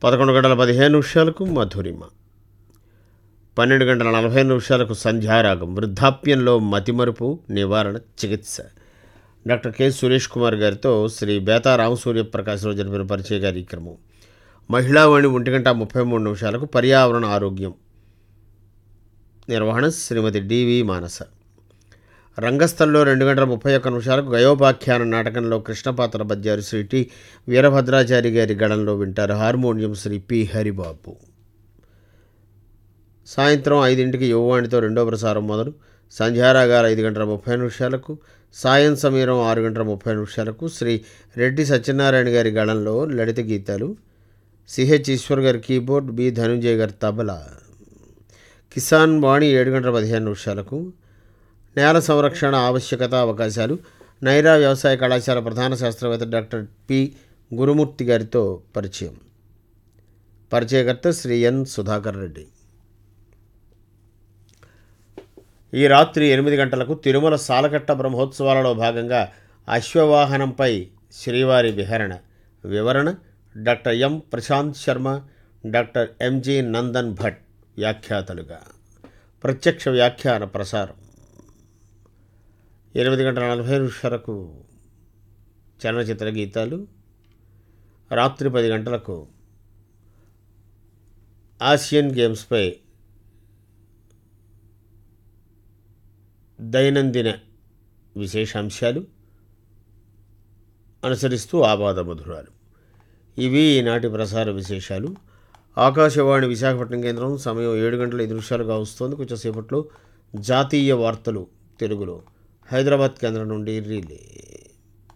పదకొండు గంటల పదిహేను నిమిషాలకు మధురిమ పన్నెండు గంటల నలభై నిమిషాలకు సంధ్యారాగం వృద్ధాప్యంలో మతిమరుపు నివారణ చికిత్స డాక్టర్ కె సురేష్ కుమార్ గారితో శ్రీ బేతా రామసూర్యప్రకాశ్లో జరిపిన పరిచయ కార్యక్రమం మహిళావాణి ఒంటి గంట ముప్పై మూడు నిమిషాలకు పర్యావరణ ఆరోగ్యం నిర్వహణ శ్రీమతి డివి మానస రంగస్థల్లో రెండు గంటల ముప్పై ఒక్క నిమిషాలకు గయోపాఖ్యాన నాటకంలో కృష్ణపాత్ర పద్యాలు శ్రీ టి వీరభద్రాచారి గారి గళంలో వింటారు హార్మోనియం శ్రీ పి హరిబాబు సాయంత్రం ఐదింటికి యువవాణితో రెండో ప్రసారం మొదలు సంధ్యారాగాలు ఐదు గంటల ముప్పై నిమిషాలకు సాయం సమీరం ఆరు గంటల ముప్పై నిమిషాలకు శ్రీ రెడ్డి సత్యనారాయణ గారి గళంలో లలిత గీతాలు సిహెచ్ ఈశ్వర్ గారి కీబోర్డ్ బి ధనుంజయ్ గారి తబలా కిసాన్ వాణి ఏడు గంటల పదిహేను నిమిషాలకు నేల సంరక్షణ ఆవశ్యకత అవకాశాలు నైరా వ్యవసాయ కళాశాల ప్రధాన శాస్త్రవేత్త డాక్టర్ పి గురుమూర్తి గారితో పరిచయం పరిచయకర్త శ్రీ ఎన్ సుధాకర్ రెడ్డి ఈ రాత్రి ఎనిమిది గంటలకు తిరుమల సాలకట్ట బ్రహ్మోత్సవాలలో భాగంగా అశ్వవాహనంపై శ్రీవారి విహరణ వివరణ doctor M Prashant Sharma doctor MG Nandan Bhat వ్యాఖ్యాతలుగా ప్రత్యక్ష వ్యాఖ్యాన ప్రసారం ఎనిమిది గంటల నలభై నిమిషాలకు చలనచిత్ర గీతాలు రాత్రి పది గంటలకు ఆసియన్ గేమ్స్పై దైనందిన విశేషాంశాలు అనుసరిస్తూ ఆపాద మధురాలు ఇవి ఈనాటి ప్రసార విశేషాలు ఆకాశవాణి విశాఖపట్నం కేంద్రం సమయం ఏడు గంటల ఐదు నిమిషాలుగా వస్తుంది కొంచెం సేపట్లో జాతీయ వార్తలు తెలుగులో హైదరాబాద్ కేంద్రం నుండి రిలే